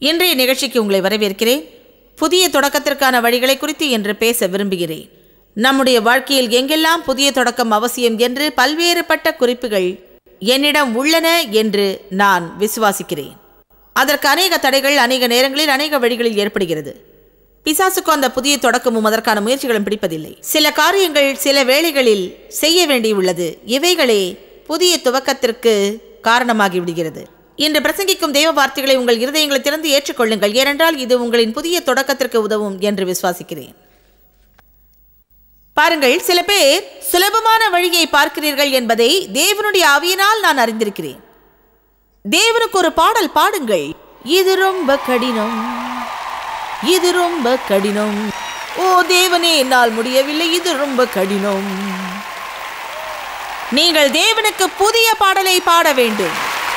இன்றைய நிகழ்ச்சிக்கு உங்களை வரவேற்கிறேன் புதிய தொடக்கத்திற்கான வழிகளை குறித்து என்று பேச விரும்புகிறேன் நம்முடைய வாழ்க்கையில் எங்கெல்லாம் புதிய தொடக்கம் அவசியம் என்று பல்வேறுபட்ட குறிப்புகள் என்னிடம் உள்ளன என்று நான் விசுவாசிக்கிறேன் அதற்கு அநேக தடைகள் அநேக நேரங்களில் அநேக வழிகளில் ஏற்படுகிறது பிசாசுக்கு அந்த புதிய தொடக்கமும் அதற்கான முயற்சிகளும் பிடிப்பதில்லை சில காரியங்கள் சில வேளைகளில் செய்ய வேண்டியுள்ளது இவைகளே புதிய துவக்கத்திற்கு காரணமாகி விடுகிறது இன்று பிரசங்கிக்கும் தெய்வ வார்த்தைகளை உங்கள் இருதயங்களை திறந்து ஏற்றுக்கொள்ளுங்கள் ஏனென்றால் இது உங்களின் புதிய தொடக்கத்திற்கு உதவும் என்று விசுவாசிக்கிறேன் பாருங்கள் சில பேர் சுலபமான வழியை பார்க்கிறீர்கள் என்பதை தேவனுடைய ஆவியினால் நான் அறிந்திருக்கிறேன் தேவனுக்கு ஒரு பாடல் பாடுங்கள் இது ரொம்ப கடினம் இது ரொம்ப கடினம் ஓ தேவனே என்னால் முடியவில்லை இது ரொம்ப கடினம் நீங்கள் தேவனுக்கு புதிய பாடலை பாட வேண்டும்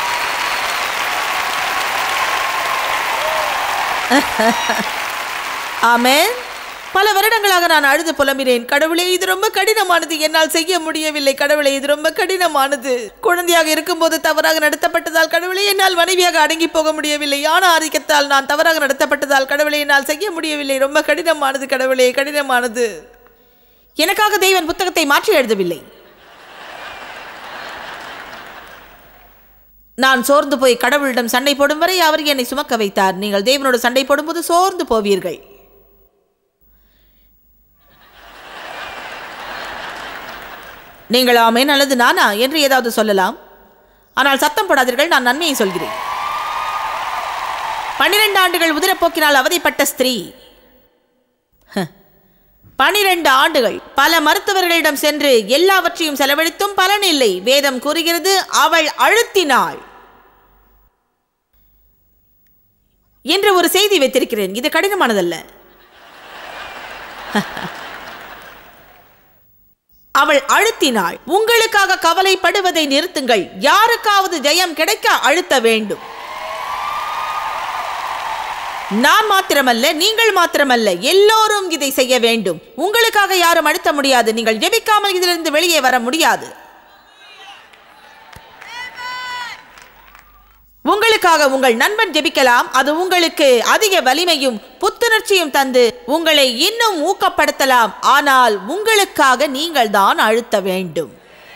ஆமென் பல வருடங்களாக நான் அழுது புலம்பினேன் கடவுளே இது ரொம்ப கடினமானது என்னால் செய்ய முடியவில்லை கடவுளே இது ரொம்ப கடினமானது குழந்தையாக இருக்கும்போது தவறாக நடத்தப்பட்டதால் கடவுளே என்னால் மனைவியாக அடங்கி போக முடியவில்லை ஆன ஆதிக்கத்தால் நான் தவறாக நடத்தப்பட்டதால் கடவுளே என்னால் செய்ய முடியவில்லை ரொம்ப கடினமானது கடவுளே கடினமானது எனக்காக தெய்வன் புத்தகத்தை மாற்றி எழுதவில்லை நான் சோர்ந்து போய் கடவுளிடம் சண்டை போடும் வரை அவர் என்னை சுமக்க வைத்தார் நீங்கள் தேவனோடு சண்டை போடும்போது சோர்ந்து போவீர்கள் நீங்கள் ஆமேன் அல்லது நானா என்று ஏதாவது சொல்லலாம் ஆனால் சத்தம் போடாதீர்கள் நான் நன்மையை சொல்கிறேன் பன்னிரண்டு ஆண்டுகள் உதிரப்போக்கினால் அவதிப்பட்ட ஸ்திரீ ஹ. பனிரெண்டு ஆண்டுகள் பல மருத்துவர்களிடம் சென்று எல்லாவற்றையும் செலவழித்தும் பலன் இல்லை வேதம் கூறுகிறது அவள் அழுத்தினாள் என்று ஒரு செய்தி வைத்திருக்கிறேன் இது கடினமானதல்ல அவள் அழுத்தினாள் உங்களுக்காக கவலைப்படுவதை நிறுத்துங்கள் யாருக்காவது ஜெயம் கிடைக்க அழுத்த வேண்டும் நான் மாத்திரமல்ல நீங்கள் மாத்திரமல்ல எல்லோரும் இதை செய்ய வேண்டும் உங்களுக்காக யாரும் அழுத்த முடியாது நீங்கள் ஜெபிக்காமல் இதிலிருந்து வெளியே வர முடியாது உங்களுக்காக உங்கள் நண்பன் ஜெபிக்கலாம் அது உங்களுக்கு அதிக வலிமையும் புத்துணர்ச்சியும் தந்து உங்களை இன்னும் ஊக்கப்படுத்தலாம் ஆனால் உங்களுக்காக நீங்கள் தான் அழுத்த வேண்டும்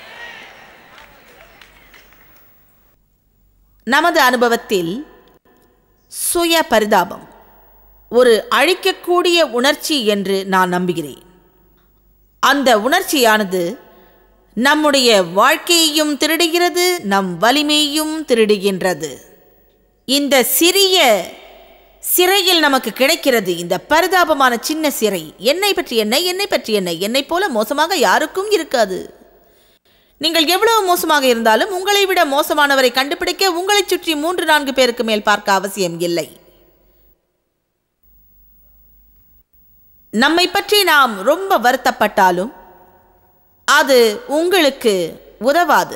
நமது அனுபவத்தில் சுய பரிதாபம் ஒரு அழிக்கக்கூடிய உணர்ச்சி என்று நான் நம்புகிறேன் அந்த உணர்ச்சியானது நம்முடைய வாழ்க்கையையும் திருடுகிறது நம் வலிமையையும் திருடுகின்றது இந்த சிறிய சிறையில் நமக்கு கிடைக்கிறது இந்த பரிதாபமான சின்ன சிறை என்னை பற்றி என்ன என்னை பற்றி என்ன என்னை போல மோசமாக யாருக்கும் இருக்காது நீங்கள் எவ்வளவு மோசமாக இருந்தாலும் உங்களை விட மோசமானவரை கண்டுபிடிக்க உங்களைச் சுற்றி மூன்று நான்கு பேருக்கு மேல் பார்க்க அவசியம் இல்லை நம்மை பற்றி நாம் ரொம்ப வருத்தப்பட்டாலும் அது உங்களுக்கு உதவாது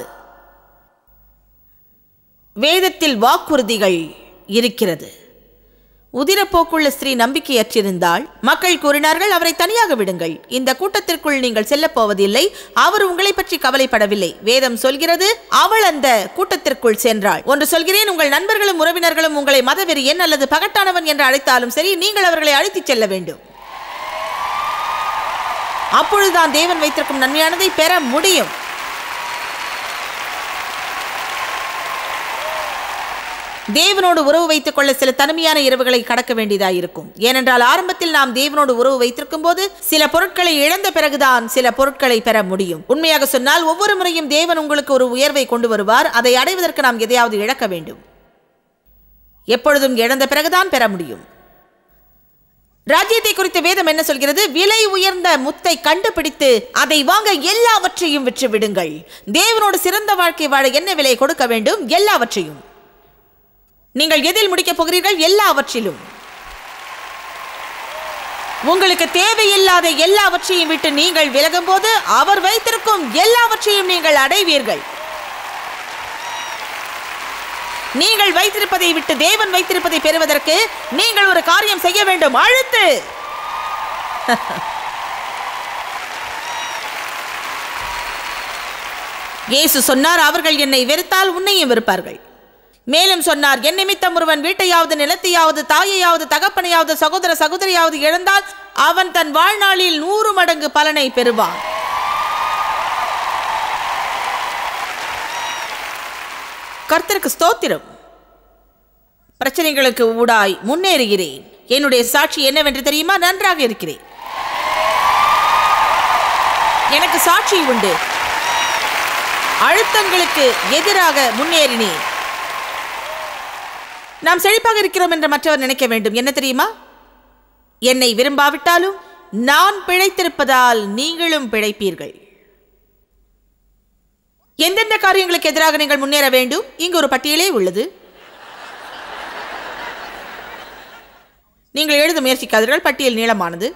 வேதத்தில் வாக்குறுதிகள் இருக்கிறது உதிரப்போக்குள்ள ஸ்திரீ நம்பிக்கையற்றிருந்தால் மக்கள் கூறினார்கள் அவரை தனியாக விடுங்கள் இந்த கூட்டத்திற்குள் நீங்கள் செல்லப் போவதில்லை அவர் உங்களை பற்றி கவலைப்படவில்லை வேதம் சொல்கிறது அவள் அந்த கூட்டத்திற்குள் சென்றாள் ஒன்று சொல்கிறேன் உங்கள் நண்பர்களும் உறவினர்களும் உங்களை மதவெறியன் அல்லது பகட்டானவன் என்று அழைத்தாலும் சரி நீங்கள் அவர்களை அழைத்துச் செல்ல வேண்டும் அப்பொழுதுதான் தேவன் வைத்திருக்கும் நன்மையானதை பெற முடியும் தேவனோடு உறவு வைத்துக் கொள்ள சில தனிமையான இரவுகளை கடக்க வேண்டியதாயிருக்கும் ஏனென்றால் ஆரம்பத்தில் நாம் தேவனோடு உறவு வைத்திருக்கும் போது சில பொருட்களை இழந்த பிறகுதான் சில பொருட்களை பெற முடியும் உண்மையாக சொன்னால் ஒவ்வொரு முறையும் தேவன் உங்களுக்கு ஒரு உயர்வை கொண்டு வருவார் அதை அடைவதற்கு நாம் எதையாவது இழக்க வேண்டும் எப்பொழுதும் இழந்த பிறகுதான் பெற முடியும் ராஜ்யத்தை குறித்த வேதம் என்ன சொல்கிறது விலை உயர்ந்த முத்தை கண்டுபிடித்து அதை வாங்க எல்லாவற்றையும் விற்று விடுங்கள் தேவனோடு சிறந்த வாழ்க்கை வாழ என்ன விலை கொடுக்க வேண்டும் எல்லாவற்றையும் நீங்கள் எதில் முடிக்கப் போகிறீர்கள் எல்லாவற்றிலும் உங்களுக்கு தேவையில்லாத எல்லாவற்றையும் விட்டு நீங்கள் விலகும் போது அவர் வைத்திருக்கும் எல்லாவற்றையும் நீங்கள் அடைவீர்கள் நீங்கள் வைத்திருப்பதை விட்டு தேவன் வைத்திருப்பதை பெறுவதற்கு நீங்கள் ஒரு காரியம் செய்ய வேண்டும் அழுத்து இயேசு சொன்னார் அவர்கள் என்னை வெறுத்தால் உன்னையும் வெறுப்பார்கள் மேலும் சொன்னார் என் நிமித்தம் ஒருவன் வீட்டையாவது நிலத்தையாவது தாயையாவது தகப்பனையாவது சகோதர சகோதரியாவது இழந்தால் அவன் தன் வாழ்நாளில் நூறு மடங்கு பலனை பெறுவான் கர்த்தருக்கு ஸ்தோத்திரம் பிரச்சனைகளுக்கு ஊடாய் முன்னேறுகிறேன் என்னுடைய சாட்சி என்னவென்று தெரியுமா நன்றாக இருக்கிறேன் எனக்கு சாட்சி உண்டு அழுத்தங்களுக்கு எதிராக முன்னேறினேன் நாம் செழிப்பாக இருக்கிறோம் என்று மற்றவர் நினைக்க வேண்டும் என்ன தெரியுமா என்னை விரும்பாவிட்டாலும் நான் பிழைத்திருப்பதால் நீங்களும் பிழைப்பீர்கள் எந்தெந்த காரியங்களுக்கு எதிராக நீங்கள் முன்னேற வேண்டும் இங்கு ஒரு பட்டியலே உள்ளது நீங்கள் எழுத முயற்சிக்காதீர்கள் பட்டியல் நீளமானது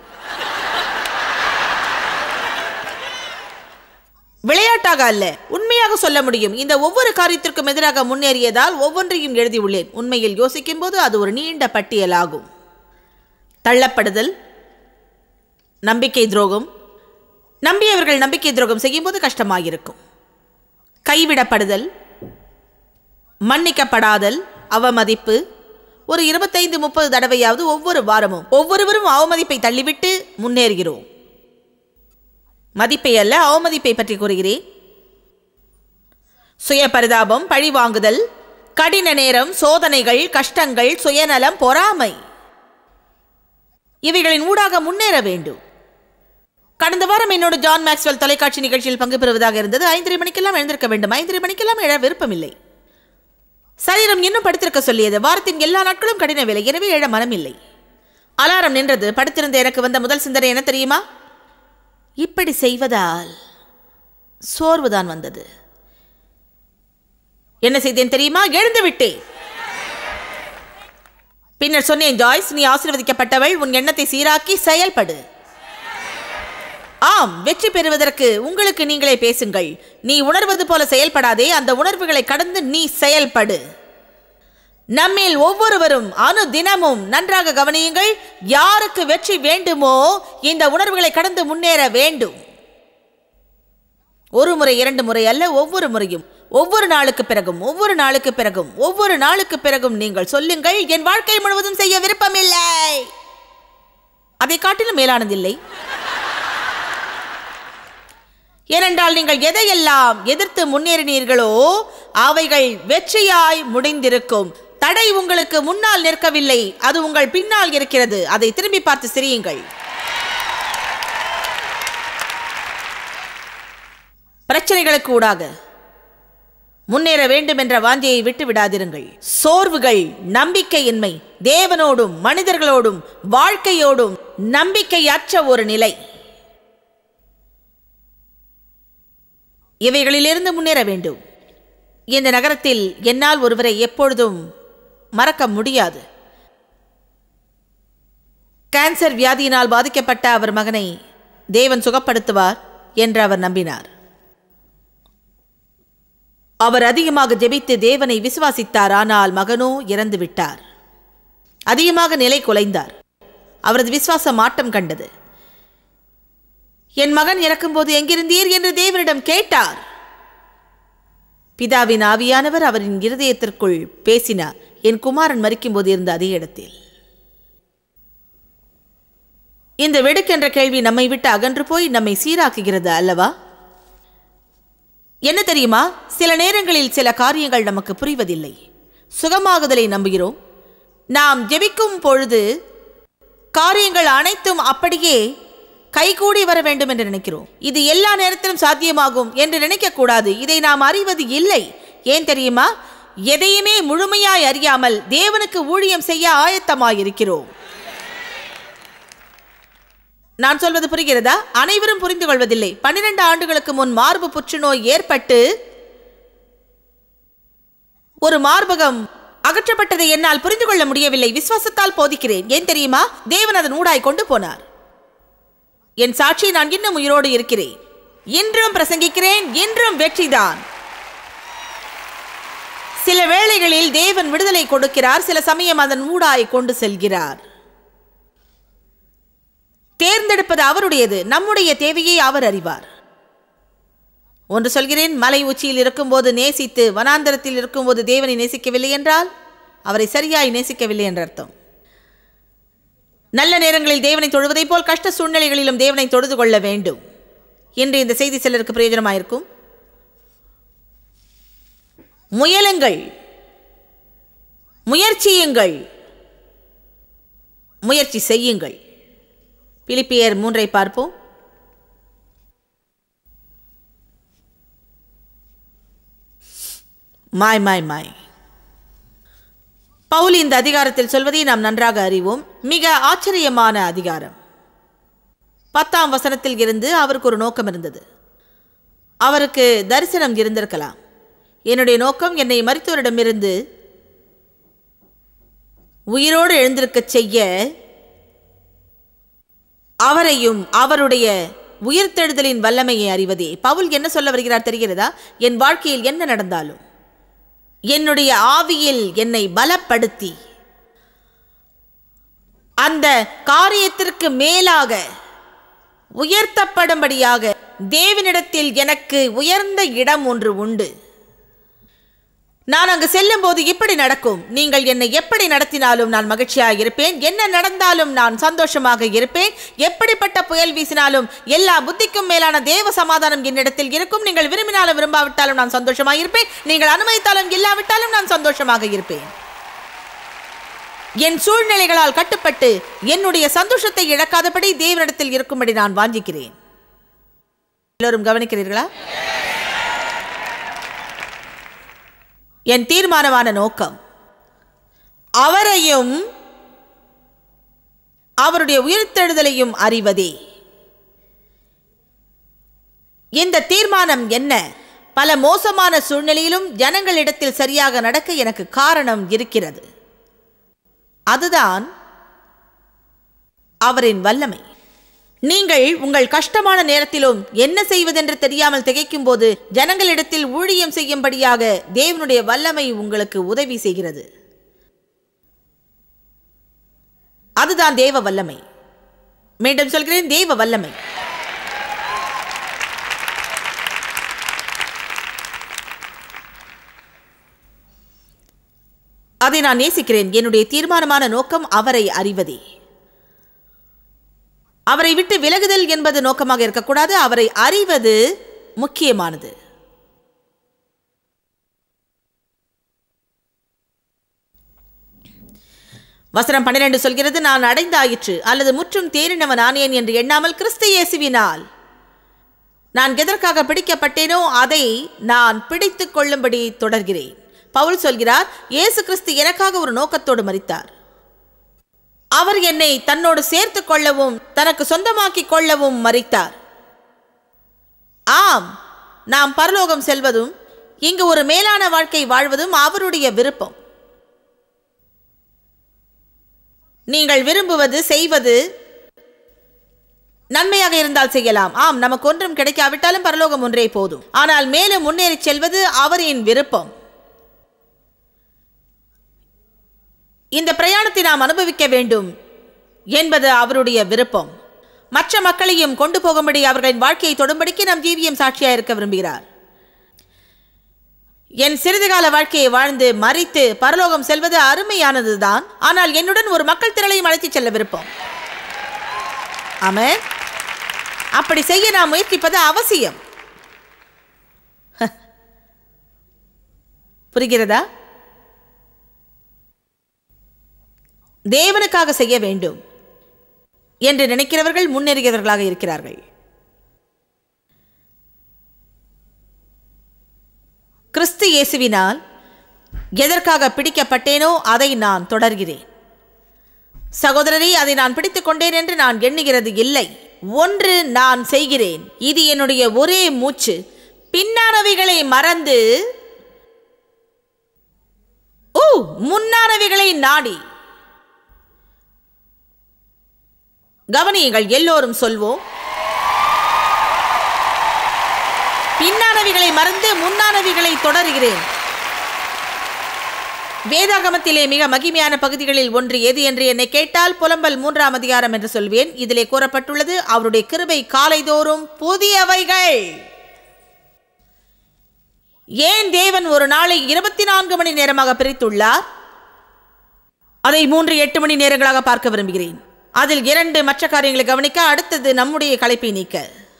விளையாட்டாக அல்ல உண்மையாக சொல்ல முடியும் இந்த ஒவ்வொரு காரியத்திற்கும் எதிராக முன்னேறியதால் ஒவ்வொன்றையும் எழுதியுள்ளேன் உண்மையில் யோசிக்கும் போது அது ஒரு நீண்ட பட்டியலாகும் தள்ளப்படுதல் நம்பிக்கை துரோகம் நம்பியவர்கள் நம்பிக்கை துரோகம் செய்யும்போது கஷ்டமாயிருக்கும் கைவிடப்படுதல் மன்னிக்கப்படாதல் அவமதிப்பு ஒரு இருபத்தைந்து முப்பது தடவையாவது ஒவ்வொரு வாரமும் ஒவ்வொருவரும் அவமதிப்பை தள்ளிவிட்டு முன்னேறுகிறோம் மதிப்பை அல்ல அவமதிப்பை பற்றி கூறுகிறேன் சுய பரிதாபம் பழி வாங்குதல் கடின நேரம் சோதனைகள் கஷ்டங்கள் சுயநலம் பொறாமை இவைகளின் ஊடாக முன்னேற வேண்டும் கடந்த வாரம் என்னோட ஜான் மேக்ஸ்வெல் தொலைக்காட்சி நிகழ்ச்சியில் பங்கு பெறுவதாக இருந்தது ஐந்தரை மணிக்கெல்லாம் எழுந்திருக்க வேண்டும் ஐந்தரை மணிக்கெல்லாம் எழ விருப்பமில்லை சரீரம் இன்னும் படுத்திருக்க சொல்லியது வாரத்தின் எல்லா நாட்களும் கடின வேலை எனவே எழ மனமில்லை அலாரம் நின்றது படுத்திருந்த எனக்கு வந்த முதல் சிந்தனை என்ன தெரியுமா இப்படி செய்வதால் சோர்வுதான் வந்தது என்ன செய்தேன் தெரியுமா எழுந்து விட்டேன் பின்னர் சொன்னேன் ஜாய்ஸ் நீ ஆசீர்வதிக்கப்பட்டவள் உன் எண்ணத்தை சீராக்கி செயல்படு ஆம் வெற்றி பெறுவதற்கு உங்களுக்கு நீங்களே பேசுங்கள் நீ உணர்வது போல செயல்படாதே அந்த உணர்வுகளை கடந்து நீ செயல்படு நம்மில் ஒவ்வொருவரும் அனு தினமும் நன்றாக கவனியுங்கள் யாருக்கு வெற்றி வேண்டுமோ இந்த உணர்வுகளை கடந்து முன்னேற வேண்டும் ஒரு முறை இரண்டு முறை அல்ல ஒவ்வொரு முறையும் ஒவ்வொரு நாளுக்கு பிறகும் ஒவ்வொரு நாளுக்கு பிறகும் ஒவ்வொரு நாளுக்கு பிறகும் நீங்கள் சொல்லுங்கள் என் வாழ்க்கை முழுவதும் செய்ய விருப்பமில்லை அதை காட்டிலும் மேலானதில்லை ஏனென்றால் நீங்கள் எதையெல்லாம் எதிர்த்து முன்னேறினீர்களோ அவைகள் வெற்றியாய் முடிந்திருக்கும் தடை உங்களுக்கு முன்னால் நிற்கவில்லை அது உங்கள் பின்னால் இருக்கிறது அதை திரும்பி பார்த்து சிரியுங்கள் பிரச்சனைகளுக்கு ஊடாக முன்னேற வேண்டும் என்ற வாஞ்சையை விட்டு விடாதிருங்கள் சோர்வுகள் நம்பிக்கையின்மை தேவனோடும் மனிதர்களோடும் வாழ்க்கையோடும் நம்பிக்கையற்ற ஒரு நிலை இவைகளிலிருந்து முன்னேற வேண்டும் இந்த நகரத்தில் என்னால் ஒருவரை எப்பொழுதும் மறக்க முடியாது கேன்சர் வியாதியினால் பாதிக்கப்பட்ட அவர் மகனை தேவன் சுகப்படுத்துவார் என்று அவர் நம்பினார் அவர் அதிகமாக ஜெபித்து தேவனை விசுவாசித்தார் ஆனால் மகனோ இறந்து விட்டார் அதிகமாக நிலை குலைந்தார் அவரது விசுவாசம் மாட்டம் கண்டது என் மகன் இறக்கும்போது எங்கிருந்தீர் என்று தேவனிடம் கேட்டார் பிதாவின் ஆவியானவர் அவரின் இருதயத்திற்குள் பேசினார் என் குமாரன் மறிக்கும்போது இருந்த அதே இடத்தில் இந்த வெடுக்கென்ற கேள்வி நம்மை விட்டு அகன்று போய் நம்மை சீராக்குகிறது அல்லவா என்ன தெரியுமா சில நேரங்களில் சில காரியங்கள் நமக்கு புரிவதில்லை சுகமாகுதலை நம்புகிறோம் நாம் ஜெபிக்கும் பொழுது காரியங்கள் அனைத்தும் அப்படியே கைகூடி வர வேண்டும் என்று நினைக்கிறோம் இது எல்லா நேரத்திலும் சாத்தியமாகும் என்று நினைக்கக்கூடாது இதை நாம் அறிவது இல்லை ஏன் தெரியுமா எதையுமே முழுமையாய் அறியாமல் தேவனுக்கு ஊழியம் செய்ய ஆயத்தமாயிருக்கிறோம் நான் சொல்வது புரிகிறதா அனைவரும் புரிந்து கொள்வதில்லை பன்னிரண்டு ஆண்டுகளுக்கு முன் மார்பு புற்றுநோய் ஏற்பட்டு ஒரு மார்பகம் அகற்றப்பட்டதை என்னால் புரிந்து கொள்ள முடியவில்லை விசுவாசத்தால் போதிக்கிறேன் ஏன் தெரியுமா தேவன் அதன் ஊடாய் கொண்டு போனார் என் சாட்சி நான் இன்னும் உயிரோடு இருக்கிறேன் இன்றும் பிரசங்கிக்கிறேன் இன்றும் வெற்றிதான் சில வேளைகளில் தேவன் விடுதலை கொடுக்கிறார் சில சமயம் அதன் ஊடாய் கொண்டு செல்கிறார் தேர்ந்தெடுப்பது அவருடையது நம்முடைய தேவையை அவர் அறிவார் ஒன்று சொல்கிறேன் மலை உச்சியில் இருக்கும்போது நேசித்து வனாந்தரத்தில் இருக்கும்போது தேவனை நேசிக்கவில்லை என்றால் அவரை சரியாய் நேசிக்கவில்லை என்ற அர்த்தம் நல்ல நேரங்களில் தேவனை தொழுவதைப் போல் கஷ்ட சூழ்நிலைகளிலும் தேவனை தொழுது கொள்ள வேண்டும் என்று இந்த செய்தி சிலருக்கு பிரயோஜனமாயிருக்கும் முயலுங்கள் முயற்சியுங்கள் முயற்சி செய்யுங்கள் பிலிப்பியர் மூன்றை பார்ப்போம் மாய் மாய் மாய் பவுல் இந்த அதிகாரத்தில் சொல்வதை நாம் நன்றாக அறிவோம் மிக ஆச்சரியமான அதிகாரம் பத்தாம் வசனத்தில் இருந்து அவருக்கு ஒரு நோக்கம் இருந்தது அவருக்கு தரிசனம் இருந்திருக்கலாம் என்னுடைய நோக்கம் என்னை மருத்துவரிடமிருந்து உயிரோடு எழுந்திருக்கச் செய்ய அவரையும் அவருடைய உயிர்த்தெழுதலின் வல்லமையை அறிவதே பவுல் என்ன சொல்ல வருகிறார் தெரிகிறதா என் வாழ்க்கையில் என்ன நடந்தாலும் என்னுடைய ஆவியில் என்னை பலப்படுத்தி அந்த காரியத்திற்கு மேலாக உயர்த்தப்படும்படியாக தேவனிடத்தில் எனக்கு உயர்ந்த இடம் ஒன்று உண்டு நான் அங்கு செல்லும் போது இப்படி நடக்கும் நீங்கள் என்னை எப்படி நடத்தினாலும் நான் மகிழ்ச்சியாக இருப்பேன் என்ன நடந்தாலும் நான் சந்தோஷமாக இருப்பேன் எப்படிப்பட்ட புயல் வீசினாலும் எல்லா புத்திக்கும் மேலான தேவ சமாதானம் என்னிடத்தில் இருக்கும் நீங்கள் விரும்பினாலும் விரும்பாவிட்டாலும் நான் சந்தோஷமாக இருப்பேன் நீங்கள் அனுமதித்தாலும் இல்லாவிட்டாலும் நான் சந்தோஷமாக இருப்பேன் என் சூழ்நிலைகளால் கட்டுப்பட்டு என்னுடைய சந்தோஷத்தை இழக்காதபடி தேவனிடத்தில் இருக்கும்படி நான் வாஞ்சிக்கிறேன் எல்லோரும் கவனிக்கிறீர்களா என் தீர்மானமான நோக்கம் அவரையும் அவருடைய உயிர்த்தெழுதலையும் அறிவதே இந்த தீர்மானம் என்ன பல மோசமான சூழ்நிலையிலும் ஜனங்களிடத்தில் சரியாக நடக்க எனக்கு காரணம் இருக்கிறது அதுதான் அவரின் வல்லமை நீங்கள் உங்கள் கஷ்டமான நேரத்திலும் என்ன செய்வதென்று தெரியாமல் திகைக்கும் போது ஜனங்களிடத்தில் ஊழியம் செய்யும்படியாக தேவனுடைய வல்லமை உங்களுக்கு உதவி செய்கிறது அதுதான் தேவ வல்லமை மீண்டும் சொல்கிறேன் தேவ வல்லமை அதை நான் நேசிக்கிறேன் என்னுடைய தீர்மானமான நோக்கம் அவரை அறிவதே அவரை விட்டு விலகுதல் என்பது நோக்கமாக இருக்கக்கூடாது அவரை அறிவது முக்கியமானது வசனம் பன்னிரண்டு சொல்கிறது நான் அடைந்தாயிற்று அல்லது முற்றும் தேறினவன் ஆனேன் என்று எண்ணாமல் கிறிஸ்து இயேசுவினால் நான் எதற்காக பிடிக்கப்பட்டேனோ அதை நான் பிடித்து கொள்ளும்படி தொடர்கிறேன் பவுல் சொல்கிறார் இயேசு கிறிஸ்து எனக்காக ஒரு நோக்கத்தோடு மறித்தார் அவர் என்னை தன்னோடு சேர்த்து கொள்ளவும் தனக்கு சொந்தமாக்கி கொள்ளவும் மறித்தார் ஆம் நாம் பரலோகம் செல்வதும் இங்கு ஒரு மேலான வாழ்க்கை வாழ்வதும் அவருடைய விருப்பம் நீங்கள் விரும்புவது செய்வது நன்மையாக இருந்தால் செய்யலாம் ஆம் நமக்கு ஒன்றும் கிடைக்காவிட்டாலும் பரலோகம் ஒன்றே போதும் ஆனால் மேலும் முன்னேறி செல்வது அவரின் விருப்பம் இந்த பிரயாணத்தை நாம் அனுபவிக்க வேண்டும் என்பது அவருடைய விருப்பம் மற்ற மக்களையும் கொண்டு போகும்படி அவர்களின் வாழ்க்கையை தொடும்படிக்கு நம் ஜீவியம் சாட்சியாக இருக்க விரும்புகிறார் என் சிறிது கால வாழ்க்கையை வாழ்ந்து மறித்து பரலோகம் செல்வது அருமையானதுதான் ஆனால் என்னுடன் ஒரு மக்கள் திரளையும் அழைத்துச் செல்ல விருப்பம் ஆமென் அப்படி செய்ய நாம் முயற்சிப்பது அவசியம் புரிகிறதா தேவனுக்காக செய்ய வேண்டும் என்று நினைக்கிறவர்கள் முன்னேறுகிறவர்களாக இருக்கிறார்கள் கிறிஸ்து இயேசுவினால் எதற்காக பிடிக்கப்பட்டேனோ அதை நான் தொடர்கிறேன் சகோதரரை அதை நான் பிடித்துக் கொண்டேன் என்று நான் எண்ணுகிறது இல்லை ஒன்று நான் செய்கிறேன் இது என்னுடைய ஒரே மூச்சு பின்னானவைகளை மறந்து ஓ முன்னானவைகளை நாடி கவனியுங்கள் எல்லோரும் சொல்வோம் பின்னானவைகளை மறந்து முன்னானவைகளை தொடர்கிறேன் வேதாகமத்திலே மிக மகிமையான பகுதிகளில் ஒன்று எது என்று என்னை கேட்டால் புலம்பல் மூன்றாம் அதிகாரம் என்று சொல்வேன் இதிலே கூறப்பட்டுள்ளது அவருடைய கிருபை காலைதோறும் புதியவைகள் ஏன் தேவன் ஒரு நாளை இருபத்தி நான்கு மணி நேரமாக பிரித்துள்ளார் அதை மூன்று எட்டு மணி நேரங்களாக பார்க்க விரும்புகிறேன் அதில் இரண்டு மற்ற காரியங்களை கவனிக்க அடுத்தது நம்முடைய களைப்பை நீக்க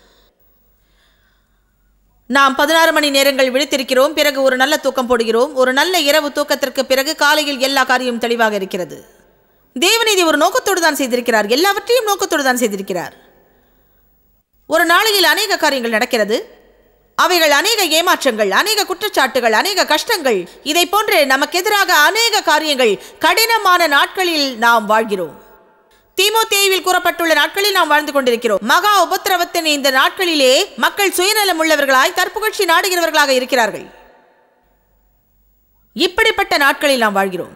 நாம் பதினாறு மணி நேரங்கள் விழித்திருக்கிறோம் பிறகு ஒரு நல்ல தூக்கம் போடுகிறோம் ஒரு நல்ல இரவு தூக்கத்திற்கு பிறகு காலையில் எல்லா காரியமும் தெளிவாக இருக்கிறது தேவன் இதை ஒரு நோக்கத்தோடு தான் செய்திருக்கிறார் எல்லாவற்றையும் நோக்கத்தோடு தான் செய்திருக்கிறார் ஒரு நாளையில் அநேக காரியங்கள் நடக்கிறது அவைகள் அநேக ஏமாற்றங்கள் அநேக குற்றச்சாட்டுகள் அநேக கஷ்டங்கள் இதை போன்று நமக்கு எதிராக அநேக காரியங்கள் கடினமான நாட்களில் நாம் வாழ்கிறோம் தீமோத்தேயுவில் கூறப்பட்டுள்ள நாட்களில் நாம் வாழ்ந்து கொண்டிருக்கிறோம் மகா உபத்திரவத்தின் இந்த நாட்களிலே மக்கள் சுயநலம் உள்ளவர்களாய் தற்புகழ்ச்சி நாடுகிறவர்களாக இருக்கிறார்கள் இப்படிப்பட்ட நாட்களில் நாம் வாழ்கிறோம்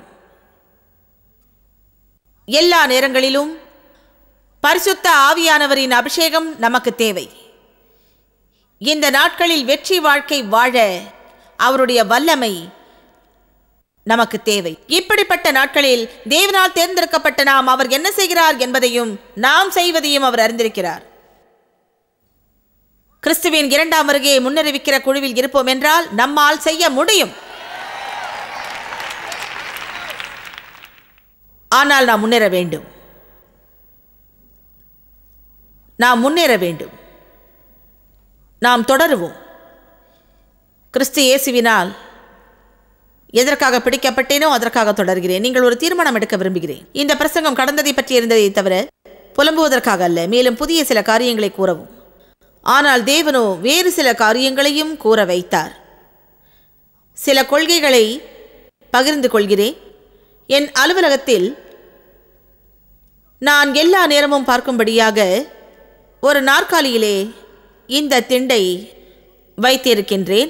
எல்லா நேரங்களிலும் பரிசுத்த ஆவியானவரின் அபிஷேகம் நமக்கு தேவை இந்த நாட்களில் வெற்றி வாழ்க்கை வாழ அவருடைய வல்லமை நமக்கு தேவை இப்படிப்பட்ட நாட்களில் தேவனால் தேர்ந்தெடுக்கப்பட்ட நாம் அவர் என்ன செய்கிறார் என்பதையும் நாம் செய்வதையும் அவர் அறிந்திருக்கிறார் கிறிஸ்துவின் இரண்டாம் வருகையை முன்னறிவிக்கிற குழுவில் இருப்போம் என்றால் நம்மால் செய்ய முடியும் ஆனால் நாம் முன்னேற வேண்டும் நாம் முன்னேற வேண்டும் நாம் தொடருவோம் கிறிஸ்து இயேசுவினால் எதற்காக பிடிக்கப்பட்டேனோ அதற்காக தொடர்கிறேன் நீங்கள் ஒரு தீர்மானம் எடுக்க விரும்புகிறேன் இந்த பிரசங்கம் கடந்ததை பற்றி இருந்ததை தவிர புலம்புவதற்காக அல்ல மேலும் புதிய சில காரியங்களை கூறவும் ஆனால் தேவனோ வேறு சில காரியங்களையும் கூற வைத்தார் சில கொள்கைகளை பகிர்ந்து கொள்கிறேன் என் அலுவலகத்தில் நான் எல்லா நேரமும் பார்க்கும்படியாக ஒரு நாற்காலியிலே இந்த திண்டை வைத்திருக்கின்றேன்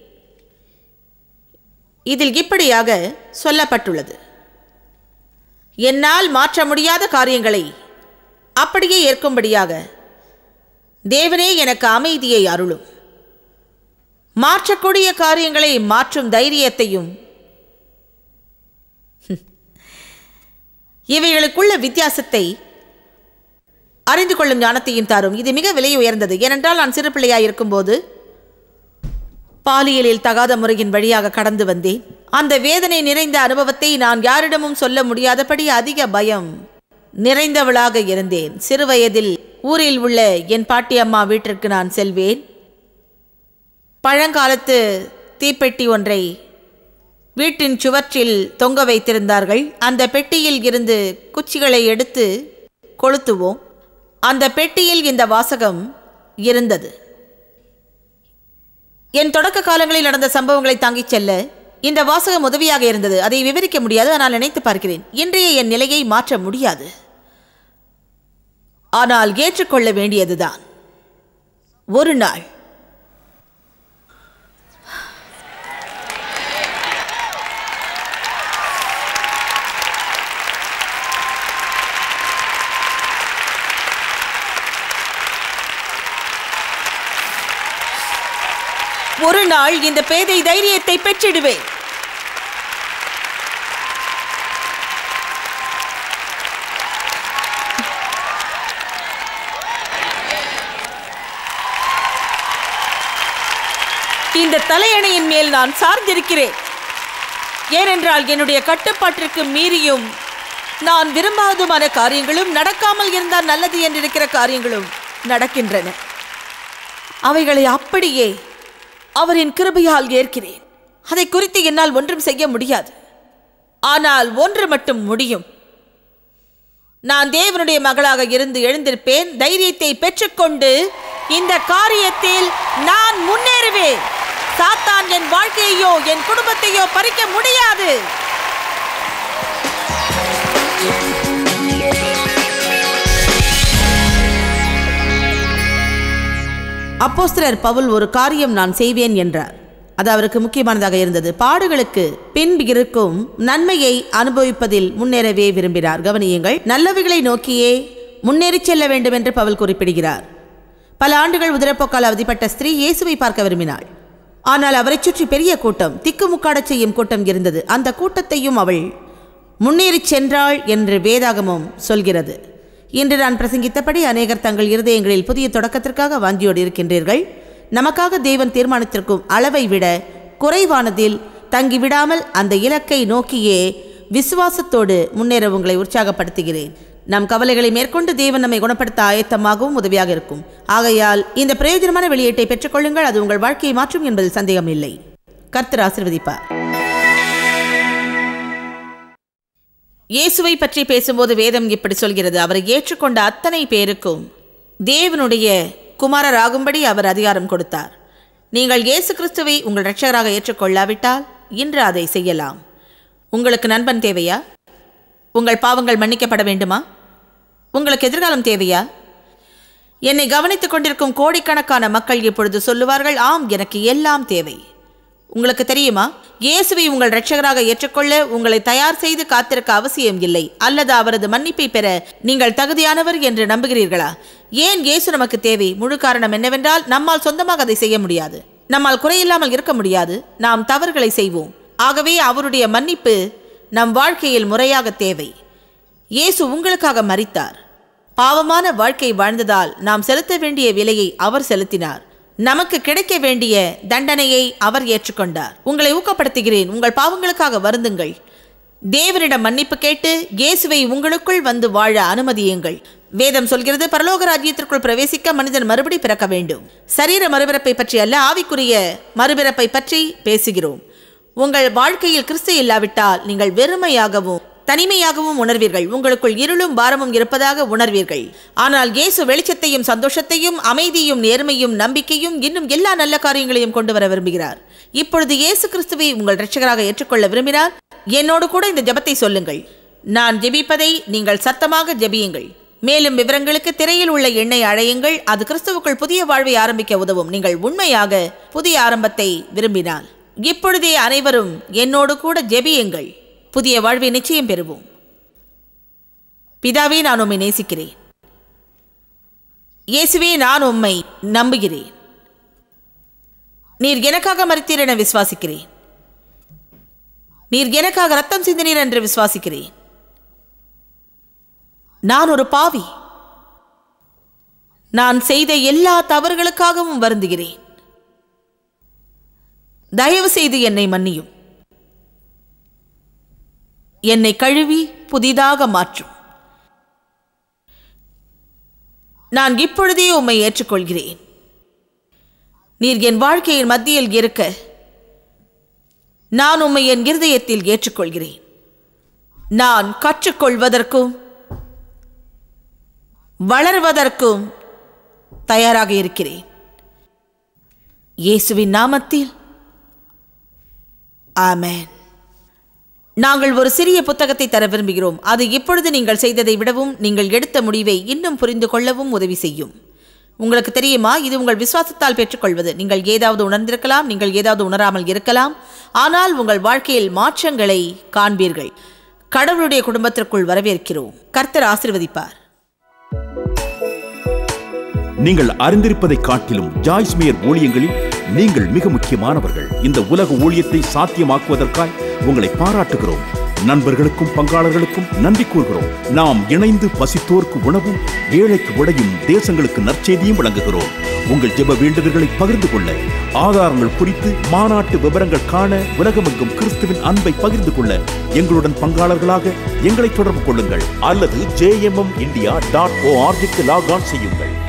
இதில் இப்படியாக சொல்லப்பட்டுள்ளது என்னால் மாற்ற முடியாத காரியங்களை அப்படியே ஏற்கும்படியாக தேவனே எனக்கு அமைதியை அருளும் மாற்றக்கூடிய காரியங்களை மாற்றும் தைரியத்தையும் இவைகளுக்குள்ள வித்தியாசத்தை அறிந்து கொள்ளும் ஞானத்தையும் தாரும் இது மிக விலை உயர்ந்தது ஏனென்றால் நான் சிறு பிள்ளையாய் இருக்கும்போது பாலியலில் தகாத முறையின் வழியாக கடந்து வந்தேன் அந்த வேதனை நிறைந்த அனுபவத்தை நான் யாரிடமும் சொல்ல முடியாதபடி அதிக பயம் நிறைந்தவளாக இருந்தேன் சிறுவயதில் ஊரில் உள்ள என் பாட்டி அம்மா வீட்டிற்கு நான் செல்வேன் பழங்காலத்து தீப்பெட்டி ஒன்றை வீட்டின் சுவற்றில் தொங்க வைத்திருந்தார்கள் அந்த பெட்டியில் இருந்து குச்சிகளை எடுத்து கொளுத்துவோம் அந்த பெட்டியில் இந்த வாசகம் இருந்தது என் தொடக்க காலங்களில் நடந்த சம்பவங்களை தாங்கிச் செல்ல இந்த வாசகம் உதவியாக இருந்தது அதை விவரிக்க முடியாது ஆனால் நினைத்து பார்க்கிறேன் இன்றைய என் நிலையை மாற்ற முடியாது ஆனால் ஏற்றுக்கொள்ள வேண்டியதுதான் ஒரு நாள் ஒரு நாள் இந்த பேதை தைரியத்தை பெற்றிடுவேன் இந்த தலையணையின் மேல் நான் சார்ந்திருக்கிறேன் ஏனென்றால் என்னுடைய கட்டுப்பாட்டிற்கு மீறியும் நான் விரும்பாதமான காரியங்களும் நடக்காமல் இருந்தால் நல்லது என்றிருக்கிற காரியங்களும் நடக்கின்றன அவைகளை அப்படியே அவரின் கிருபையால் ஏற்கிறேன் அதை குறித்து என்னால் ஒன்றும் செய்ய முடியாது ஆனால் ஒன்று மட்டும் முடியும் நான் தேவனுடைய மகளாக இருந்து எழுந்திருப்பேன் தைரியத்தை பெற்றுக்கொண்டு இந்த காரியத்தில் நான் முன்னேறுவேன் சாத்தான் என் வாழ்க்கையையோ என் குடும்பத்தையோ பறிக்க முடியாது அப்போஸ்தலர் பவுல் ஒரு காரியம் நான் செய்வேன் என்றார் அது அவருக்கு முக்கியமானதாக இருந்தது பாடுகளுக்கு பின்பு இருக்கும் நன்மையை அனுபவிப்பதில் முன்னேறவே விரும்பினார் கவனியுங்கள் நல்லவைகளை நோக்கியே முன்னேறிச் செல்ல வேண்டும் என்று பவுல் குறிப்பிடுகிறார் பல ஆண்டுகள் உதிரப்போக்கால் அவதிப்பட்ட ஸ்திரீ இயேசுவை பார்க்க விரும்பினாள் ஆனால் அவரைச் சுற்றி பெரிய கூட்டம் திக்குமுக்காடச் செய்யும் கூட்டம் இருந்தது அந்த கூட்டத்தையும் அவள் முன்னேறிச் சென்றாள் என்று வேதாகமம் சொல்கிறது இன்று நான் பிரசங்கித்தபடி அநேகர் தங்கள் இருதயங்களில் புதிய தொடக்கத்திற்காக வாஞ்சியோடு இருக்கின்றீர்கள் நமக்காக தேவன் தீர்மானித்திருக்கும் அளவை விட குறைவானதில் தங்கிவிடாமல் அந்த இலக்கை நோக்கியே விசுவாசத்தோடு முன்னேற உங்களை உற்சாகப்படுத்துகிறேன் நம் கவலைகளை மேற்கொண்டு தேவன் நம்மை குணப்படுத்த ஆயத்தமாகவும் உதவியாக இருக்கும் ஆகையால் இந்த பிரயோஜனமான வெளியீட்டை பெற்றுக்கொள்ளுங்கள் அது உங்கள் வாழ்க்கையை மாற்றும் என்பதில் சந்தேகம் இல்லை கர்த்தர் ஆசிர்வதிப்பார் இயேசுவை பற்றி பேசும்போது வேதம் இப்படி சொல்கிறது அவரை ஏற்றுக்கொண்ட அத்தனை பேருக்கும் தேவனுடைய குமாரராகும்படி அவர் அதிகாரம் கொடுத்தார் நீங்கள் இயேசு கிறிஸ்துவை உங்கள் இரட்சகராக ஏற்றுக்கொள்ளாவிட்டால் இன்று அதை செய்யலாம் உங்களுக்கு நண்பன் தேவையா உங்கள் பாவங்கள் மன்னிக்கப்பட வேண்டுமா உங்களுக்கு எதிர்காலம் தேவையா என்னை கவனித்துக் கொண்டிருக்கும் கோடிக்கணக்கான மக்கள் இப்பொழுது சொல்லுவார்கள் ஆம் எனக்கு எல்லாம் தேவை உங்களுக்கு தெரியுமா இயேசுவை உங்கள் இரட்சகராக ஏற்றுக்கொள்ள உங்களை தயார் செய்து காத்திருக்க அவசியம் இல்லை அல்லது அவரது மன்னிப்பை பெற நீங்கள் தகுதியானவர் என்று நம்புகிறீர்களா ஏன் இயேசு நமக்கு தேவை முழு காரணம் என்னவென்றால் நம்மால் சொந்தமாக அதை செய்ய முடியாது நம்மால் குறையில்லாமல் இருக்க முடியாது நாம் தவறுகளை செய்வோம் ஆகவே அவருடைய மன்னிப்பு நம் வாழ்க்கையில் முறையாக தேவை இயேசு உங்களுக்காக மரித்தார் பாவமான வாழ்க்கை வாழ்ந்ததால் நாம் செலுத்த வேண்டிய விலையை அவர் செலுத்தினார் நமக்கு கிடைக்க வேண்டிய தண்டனையை அவர் ஏற்றுக்கொண்டார் உங்களை ஊக்கப்படுத்துகிறேன் உங்கள் பாவங்களுக்காக வருந்துங்கள் தேவனிடம் மன்னிப்பு கேட்டு இயேசுவை உங்களுக்குள் வந்து வாழ அனுமதியுங்கள் வேதம் சொல்கிறது பரலோக ராஜ்யத்திற்குள் பிரவேசிக்க மனிதன் மறுபடி பிறக்க வேண்டும் சரீர மறுபிறப்பை பற்றி அல்ல ஆவிக்குரிய மறுபிறப்பை பற்றி பேசுகிறோம் உங்கள் வாழ்க்கையில் கிறிஸ்து இல்லாவிட்டால் நீங்கள் வெறுமையாகவும் தனிமையாகவும் உணர்வீர்கள் உங்களுக்குள் இருளும் பாரமும் இருப்பதாக உணர்வீர்கள் ஆனால் இயேசு வெளிச்சத்தையும் சந்தோஷத்தையும் அமைதியும் நேர்மையும் நம்பிக்கையும் இன்னும் எல்லா நல்ல காரியங்களையும் கொண்டு வர விரும்புகிறார் இப்பொழுது இயேசு கிறிஸ்துவை உங்கள் இரட்சகராக ஏற்றுக்கொள்ள விரும்பினால் என்னோடு கூட இந்த ஜெபத்தை சொல்லுங்கள் நான் ஜெபிப்பதை நீங்கள் சத்தமாக ஜெபியுங்கள் மேலும் விவரங்களுக்கு திரையில் உள்ள எண்ணை அழையுங்கள் அது கிறிஸ்துவுக்குள் புதிய வாழ்வை ஆரம்பிக்க உதவும் நீங்கள் உண்மையாக புதிய ஆரம்பத்தை விரும்பினால் இப்பொழுதே அனைவரும் என்னோடு கூட ஜெபியுங்கள் புதிய வாழ்வை நிச்சயம் பெறுவோம் பிதாவே நான் உம்மை நேசிக்கிறேன் இயேசுவே நான் உம்மை நம்புகிறேன் நீர் எனக்காக மறித்தீர் என விசுவாசிக்கிறேன் நீர் எனக்காக ரத்தம் சிந்தினீர் என்று விசுவாசிக்கிறேன் நான் ஒரு பாவி நான் செய்த எல்லா தவறுகளுக்காகவும் வருந்துகிறேன் தயவு செய்து என்னை மன்னியும் என்னை கழுவி புதிதாக மாற்றும் நான் இப்பொழுதே உம்மை ஏற்றுக்கொள்கிறேன் நீர் என் வாழ்க்கையின் மத்தியில் இருக்க நான் உம்மை என் இருதயத்தில் ஏற்றுக்கொள்கிறேன் நான் கற்றுக்கொள்வதற்கும் வளர்வதற்கும் தயாராக இருக்கிறேன் இயேசுவின் நாமத்தில் ஆமென் நாங்கள் ஒரு சிறிய புத்தகத்தை தர விரும்புகிறோம் அது இப்பொழுது நீங்கள் செய்ததை விடவும் நீங்கள் எடுத்த முடிவை இன்னும் புரிந்து கொள்ளவும் உதவி செய்யும் உங்களுக்கு தெரியுமா இது உங்கள் விசுவாசத்தால் பெற்றுக்கொள்வது நீங்கள் ஏதாவது உணர்ந்திருக்கலாம் நீங்கள் ஏதாவது உணராமல் இருக்கலாம் ஆனால் உங்கள் வாழ்க்கையில் மாற்றங்களை காண்பீர்கள் கடவுளுடைய குடும்பத்திற்குள் வரவேற்கிறோம் கர்த்தர் ஆசிர்வதிப்பார் நீங்கள் அறிந்திருப்பதை காட்டிலும் ஜாய்ஸ்மேயர் ஊழியங்களில் நீங்கள் மிக முக்கியமானவர்கள் இந்த உலக ஊழியத்தை சாத்தியமாக்குவதற்காய் உங்களை பாராட்டுகிறோம் நண்பர்களுக்கும் பங்காளர்களுக்கும் நன்றி கூறுகிறோம் நாம் இணைந்து பசித்தோர்க்கு உணவும் ஏழைக்கு உடையும் தேசங்களுக்கு நற்செய்தியும் வழங்குகிறோம் உங்கள் ஜெப வேண்டுதல்களை பகிர்ந்து கொள்ள ஆதாரங்கள் குறித்து மாநாட்டு விவரங்கள் காண உலகமெங்கும் கிறிஸ்துவின் அன்பை பகிர்ந்து கொள்ள எங்களுடன் பங்காளர்களாக எங்களை தொடர்பு கொள்ளுங்கள் அல்லது ஜேஎம்எம் இந்தியா டாட் ஓஆர்ஜிக்கு லாக் ஆன் செய்யுங்கள்